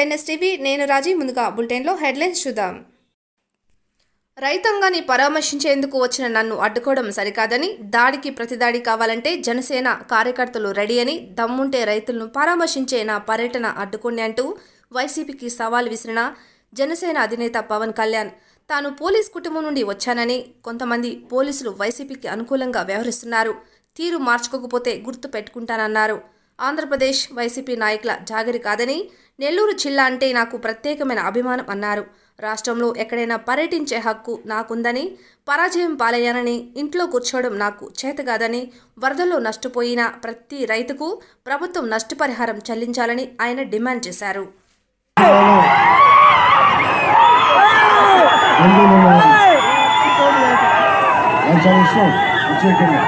NSTV నేను రాజీ ముందుగా బులెటిన్లో హెడ్లైన్స్ చూద్దాం రైతాంగాన్ని పరామర్శించేందుకు వచ్చిన నన్ను అడ్డుకోవడం సరికాదని దాడికి ప్రతిదాడి కావాలంటే జనసేన కార్యకర్తలు రెడీ అని దమ్ముంటే రైతులను పరామర్శించే నా పర్యటన అడ్డుకోండి అంటూ వైసీపీకి సవాల్ విసిరిన జనసేన అధినేత పవన్ కళ్యాణ్ తాను పోలీస్ కుటుంబం నుండి వచ్చానని కొంతమంది పోలీసులు వైసీపీకి అనుకూలంగా వ్యవహరిస్తున్నారు తీరు మార్చుకోకపోతే గుర్తు పెట్టుకుంటానన్నారు ఆంధ్రప్రదేశ్ వైసీపీ నాయకుల జాగరి కాదని నెల్లూరు జిల్లా అంటే నాకు ప్రత్యేకమైన అభిమానం అన్నారు రాష్ట్రంలో ఎక్కడైనా పర్యటించే హక్కు నాకుందని పరాజయం పాలయ్యానని ఇంట్లో కూర్చోవడం నాకు చేతగాదని వరదల్లో నష్టపోయిన ప్రతి రైతుకు ప్రభుత్వం నష్టపరిహారం చెల్లించాలని ఆయన డిమాండ్ చేశారు బంధువులు ఉన్నారు నాకు చాలా ఇష్టం ప్రత్యేకంగా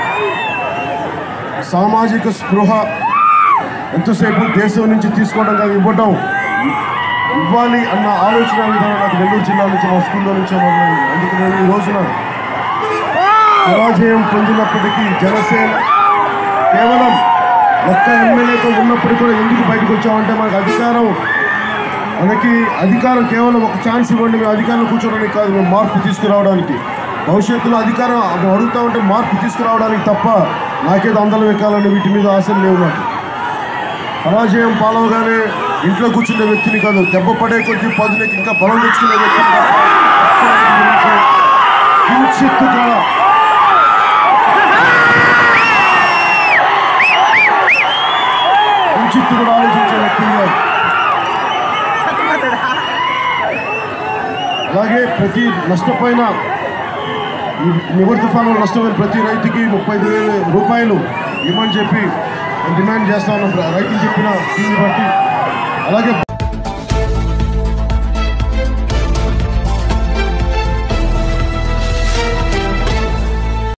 సామాజిక స్పృహ ఎంతసేపు దేశం నుంచి తీసుకోవడం కాదు ఇవ్వటం ఇవ్వాలి అన్న ఆలోచన విధానం నాకు నెల్లూరు జిల్లా నుంచి మా స్కూల్లో నుంచే మొదలైంది అందుకు నేను ఈ రోజున పరాజయం పొందినప్పటికీ జనసేన కేవలం ఒక్క ఎమ్మెల్యేతో ఉన్నప్పటికీ కూడా ఎందుకు బయటకు వచ్చామంటే మనకు అధికారం మనకి అధికారం కేవలం ఒక ఛాన్స్ ఇవ్వండి మేము అధికారంలో కూర్చోడానికి కాదు మేము మార్పు తీసుకురావడానికి భవిష్యత్తులో అధికారం మేము అడుగుతా ఉంటే మార్పు తీసుకురావడానికి తప్ప నాకేదో అందలం ఎక్కాలని వీటి మీద ఆశలు లేవు నాకు పరాజయం పాలవగానే ఇంట్లో కూర్చునే వ్యక్తిని కాదు దెబ్బ పడే కొద్ది పదులకి ఇంకా బలం తెచ్చుకునే వ్యక్తిని కాదు. కించిత్తు కూడా కించిత్తు కూడా ఆలోచించే వ్యక్తిని కాదు అలాగే ప్రతి నష్టపోయిన ఈ నివర్ తుఫాను నష్టపోయిన ప్రతి రైతుకి ముప్పై ఐదు వేల రూపాయలు ఇవ్వమని చెప్పి డిమాండ్ చేస్తా ఉన్నాం రైతులు చెప్పిన దీన్ని బట్టి అలాగే